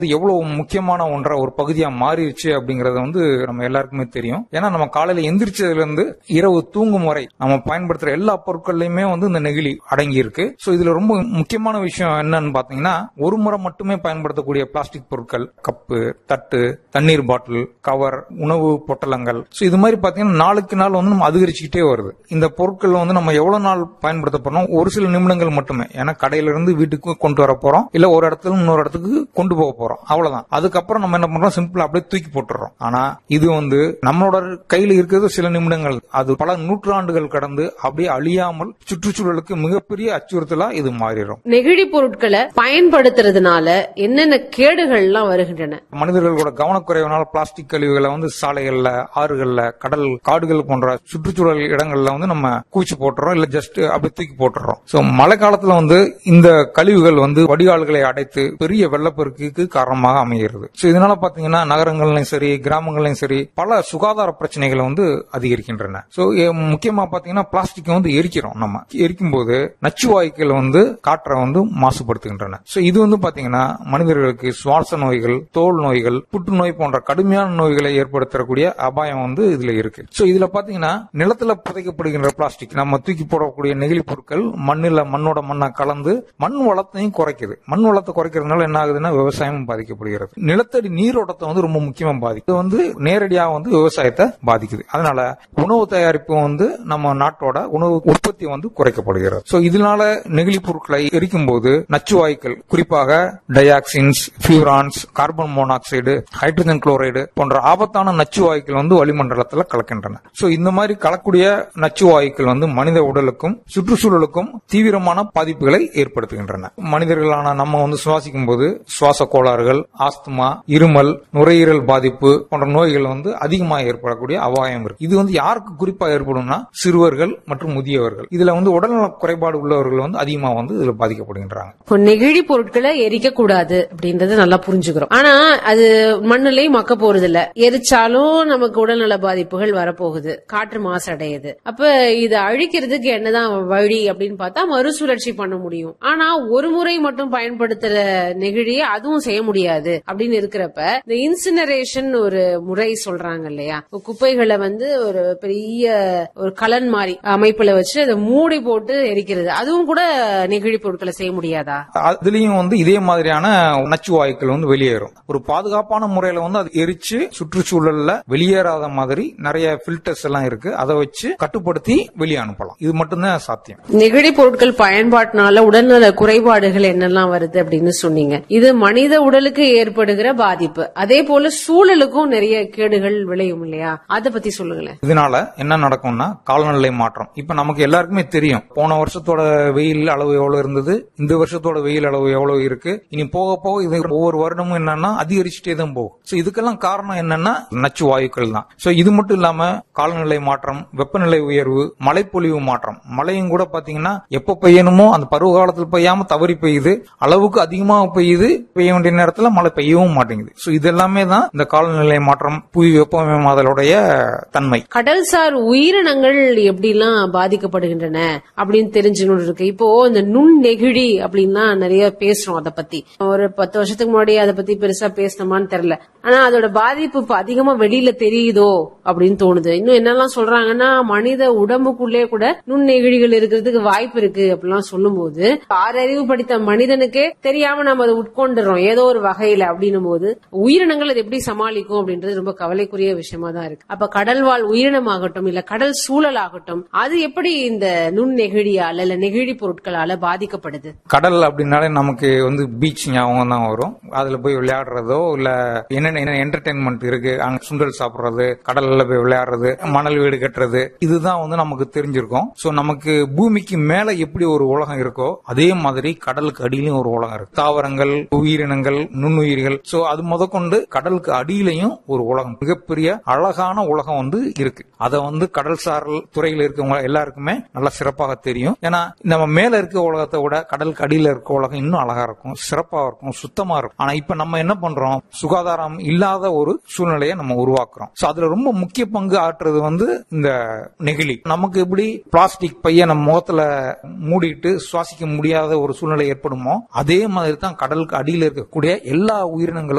இது எவ்வளவு முக்கியமான ஒன்றா ஒரு பகுதியா மாறிடுச்சு அப்படிங்கறது வந்து நம்ம எல்லாருக்குமே தெரியும் ஏன்னா நம்ம காலையில எந்திரிச்சதுல இருந்து இரவு தூங்கும் வரை நம்ம பயன்படுத்துற எல்லா பொருட்கள்லயுமே வந்து இந்த நெகிழி அடங்கி இருக்கு சோ இதுல ரொம்ப முக்கியமான விஷயம் என்னன்னு பாத்தீங்கன்னா ஒரு முறை மட்டுமே பயன்படுத்தக்கூடிய பிளாஸ்டிக் பொருட்கள் கப்பு தட்டு தண்ணீர் பாட்டில் கவர் உணவு பொட்டலங்கள் சோ இது மாதிரி பாத்தீங்கன்னா நாளுக்கு நாள் வந்து நம்ம அதிகரிச்சுக்கிட்டே வருது இந்த பொருட்கள் வந்து நம்ம எவ்வளவு நாள் பயன்படுத்த போறோம் ஒரு சில நிமிடங்கள் மட்டுமே ஏன்னா கடையில இருந்து வீட்டுக்கு கொண்டு வர போறோம் இல்ல ஒரு இடத்துல இன்னொரு இடத்துக்கு கொண்டு போக போறோம் அவ்வளவுதான் அதுக்கப்புறம் நம்ம என்ன பண்றோம் சிம்பிளா அப்படியே தூக்கி போட்டுறோம் ஆனா இது வந்து நம்மளோட கையில இருக்கிறது சில நிமிடங்கள் அது பல நூற்றாண்டுகள் கடந்து அப்படியே அழியாமல் சுற்றுச்சூழலுக்கு மிகப்பெரிய அச்சுறுத்தலா இது மாறிடும் நெகிழி பொருட்களை பயன்படுத்துறதுனால என்னென்ன கேடுகள்லாம் வருகின்றன மனிதர்களோட கவனக்குறைவினால் பிளாஸ்டிக் கழிவுகளை வந்து சாலைகள்ல ஆறுகள்ல கடல் காடுகள் போன்ற சுற்றுச்சூழல் இடங்கள்ல வந்து நம்ம கூச்சி போட்டுறோம் இல்ல ஜஸ்ட் அப்படி தூக்கி போட்டுறோம் சோ மழை காலத்துல வந்து இந்த கழிவுகள் வந்து வடிகால்களை அடைத்து பெரிய வெள்ளப்பெருக்குக்கு காரணமாக அமைகிறது சோ இதனால பாத்தீங்கன்னா நகரங்கள்லயும் சரி கிராமங்கள்லயும் சரி பல சுகாதார பிரச்சனைகளை வந்து அதிகரிக்கின்றன சோ முக்கியமா பாத்தீங்கன்னா பிளாஸ்டிக் வந்து எரிக்கிறோம் நம்ம எரிக்கும் போது நச்சு வாயுக்கள் வந்து காற்றை வந்து மாசுபடுத்துகின்றன சோ இது வந்து பாத்தீங்கன்னா மனிதர்களுக்கு சுவாச நோய்கள் தோல் நோய்கள் புற்றுநோய் போன்ற கடுமையான நோய்களை ஏற்படுத்தக்கூடிய அபாயம் வந்து இதுல இருக்கு சோ இதுல பாத்தீங்கன்னா நிலத்துல புதைக்கப்படுகின்ற பிளாஸ்டிக் நம்ம தூக்கி போடக்கூடிய நெகிழி பொருட்கள் மண்ணில மண்ணோட மண்ணா கலந்து மண் வளத்தையும் குறைக்குது மண் வளத்தை குறைக்கிறதுனால என்ன ஆகுதுன்னா விவசாயம் பாதிக்கப்படுகிறது நிலத்தடி நீரோட்டத்தை வந்து ரொம்ப முக்கியமா பாதிக்குது இது வந்து நேரடியா வந்து விவசாயத்தை பாதிக்குது அதனால உணவு தயாரிப்பு வந்து நம்ம நாட்டோட உணவு உற்பத்தி வந்து குறைக்கப்படுகிறது சோ இதனால நெகிழி பொருட்களை எரிக்கும் போது நச்சு வாயுக்கள் குறிப்பாக dioxins furans carbon monoxide hydrogen chloride போன்ற ஆபத்தான நச்சு வாயுக்கள் வந்து வளிமண்டலத்தில் கலக்கின்றன சோ இந்த மாதிரி கலக்கூடிய நச்சு வாயுக்கள் வந்து மனித உடலுக்கும் சுற்றுச்சூழலுக்கும் தீவிரமான பாதிப்புகளை ஏற்படுத்துகின்றன மனிதர்களான நம்ம வந்து சுவாசிக்கும் போது சுவாச கோளாறுகள் ஆஸ்துமா இருமல் நுரையீரல் பாதிப்பு போன்ற நோய்கள் வந்து அதிகமாக ஏற்படக்கூடிய அபாயம் இருக்கு இது வந்து யாருக்கு குறிப்பா ஏற்படும்னா சிறுவர்கள் மற்றும் முதியவர்கள் இதுல வந்து உடல்நல குறைபாடு உள்ளவர்கள் வந்து அதிகமாக வந்து இதுல பாதிக்கப்படுகின்றாங்க இப்போ நெகிழி பொருட்களை எரிக்க கூடாது அப்படின்றத நல்லா புரிஞ்சுக்கிறோம் ஆனா அது மண்ணுலயும் மக்க போறது இல்ல எரிச்சாலும் நமக்கு உடல்நல பாதிப்புகள் வரப்போகுது காற்று மாசு அடையுது அப்ப இதை அழிக்கிறதுக்கு என்னதான் வழி அப்படின்னு பார்த்தா மறுசுழற்சி பண்ண முடியும் ஆனா ஒரு முறை மட்டும் பயன்படுத்துற நெகிழியை அதுவும் செய்ய முடியாது அப்படின்னு இருக்கிறப்ப இந்த இன்சினரேஷன் ஒரு முறை சொல்றாங்க இல்லையா குப்பைகளை வந்து ஒரு பெரிய ஒரு கலன் மாதிரி அமைப்புல வச்சு அதை மூடி போட்டு எரிக்கிறது அதுவும் கூட நெகிழி பொருட்களை செய்ய முடியாதா அதுலயும் வந்து இதே மாதிரியான நச்சு வாயுக்கள் வந்து வெளியேறும் ஒரு பாதுகாப்பான முறையில வந்து அது எரிச்சு சுற்றுச்சூழல்ல வெளியேறாத மாதிரி நிறைய பில்டர்ஸ் எல்லாம் இருக்கு அதை வச்சு கட்டுப்படுத்தி வெளியே அனுப்பலாம் இது மட்டும்தான் சாத்தியம் நெகிழி பொருட்கள் பயன்பாட்டினால உடல்நல குறைபாடுகள் என்னெல்லாம் வருது அப்படின்னு சொன்னீங்க இது மனித உடலுக்கு ஏற்படுகிற பாதிப்பு அதே போல சூழலுக்கும் நிறைய கேடுகள் விளையும் இல்லையா அத பத்தி சொல்லுங்களேன் இதனால என்ன நடக்கும்னா காலநிலை மாற்றம் இப்ப நமக்கு எல்லாருக்குமே தெரியும் போன வருஷத்தோட வெயில் அளவு எவ்வளவு இருந்தது இந்த வருஷத்தோட வெயில் அளவு எவ்வளவு இருக்கு இனி போக போக இது ஒவ்வொரு வருடமும் என்னன்னா அதிகரிச்சுட்டே தான் போகும் சோ இதுக்கெல்லாம் காரணம் என்னன்னா நச்சு வாயுக்கள் தான் சோ இது மட்டும் இல்லாம காலநிலை மாற்றம் வெப்பநிலை உயர்வு மழைப்பொழிவு மாற்றம் மழையும் கூட பாத்தீங்கன்னா எப்ப பெய்யணுமோ அந்த பருவ காலத்தில் பெய்யாம தவறி பெய்யுது அளவுக்கு அதிகமாக பெய்யுது பெய்ய வேண்டிய நேரத்துல மழை பெய்யவும் மாட்டேங்குது சோ இது எல்லாமே தான் இந்த காலநிலை மாற்றம் புவி வெப்பமயமாதலுடைய தன்மை கடல்சார் உயிரினங்கள் எப்படிலாம் பாதிக்கப்படுகின்றன அப்படின்னு தெரிஞ்சுக்கணும் இருக்கு இப்போ இந்த நுண் நெகிழி அப்படின்லாம் நிறைய பேசுறோம் அத பத்தி ஒரு பத்து வருஷத்துக்கு முன்னாடி அதை பத்தி பெருசா பேசணுமான்னு தெரியல ஆனா அதோட பாதிப்பு இப்ப அதிகமா வெளியில தெரியுதோ அப்படின்னு தோணுது இன்னும் என்னெல்லாம் சொல்றாங்கன்னா மனித உடம்புக்குள்ளே கூட நுண்ணெகிழிகள் இருக்கிறதுக்கு வாய்ப்பு இருக்கு அப்படிலாம் சொல்லும்போது ஆறறிவு படித்த மனிதனுக்கே தெரியாம நம்ம அதை உட்கொண்டுறோம் ஏதோ ஒரு வகையில அப்படின்னும் போது உயிரினங்கள் அதை எப்படி சமாளிக்கும் அப்படின்றது ரொம்ப கவலைக்குரிய விஷயமா தான் இருக்கு அப்ப கடல் வாழ் உயிரினமாகட்டும் இல்ல கடல் சூழல் ஆகட்டும் அது எப்படி இந்த நுண்ணெகிழியால இல்ல நெகிழி பொருட்களால பாதிக்கப்படுது கடல் அப்படின்னாலே நமக்கு வந்து பீச் ஞாபகம் தான் வரும் அதுல போய் விளையாடுறதோ இல்ல என்னென்ன என்ன என்டர்டைன்மெண்ட் இருக்கு அங்க சுண்டல் சாப்பிடுறது கடல்ல போய் விளையாடுறது மணல் வீடு கட்டுறது இதுதான் வந்து நமக்கு தெரிஞ்சிருக்கும் சோ நமக்கு பூமிக்கு மேல எப்படி ஒரு உலகம் இருக்கோ அதே மாதிரி கடலுக்கு அடியிலும் ஒரு உலகம் இருக்கு தாவரங்கள் உயிரினங்கள் நுண்ணுயிர்கள் சோ அது முதற்கொண்டு கடலுக்கு அடியிலையும் ஒரு உலகம் மிகப்பெரிய அழகான உலகம் வந்து இருக்கு அதை வந்து கடல் சாரல் துறையில் இருக்கவங்க எல்லாருக்குமே நல்லா சிறப்பாக தெரியும் ஏன்னா நம்ம மேல இருக்க உலகத்தை விட கடலுக்கு அடியில இருக்க உலகம் இன்னும் அழகா இருக்கும் சிறப்பா இருக்கும் சுத்தமா இருக்கும் ஆனா இப்ப நம்ம என்ன பண்றோம் சுகாதாரம் இல்லாத ஒரு சூழ்நிலையை நம்ம உருவாக்குறோம் சோ அதுல ரொம்ப முக்கிய பங்கு ஆற்றுறது வந்து இந்த நெகிழி நமக்கு எப்படி பிளாஸ்டிக் பைய நம்ம முகத்துல மூடிட்டு சுவாசிக்க முடியாத ஒரு சூழ்நிலை ஏற்படுமோ அதே மாதிரி தான் கடலுக்கு அடியில இருக்கக்கூடிய எல்லா உயிரினங்களுக்கும்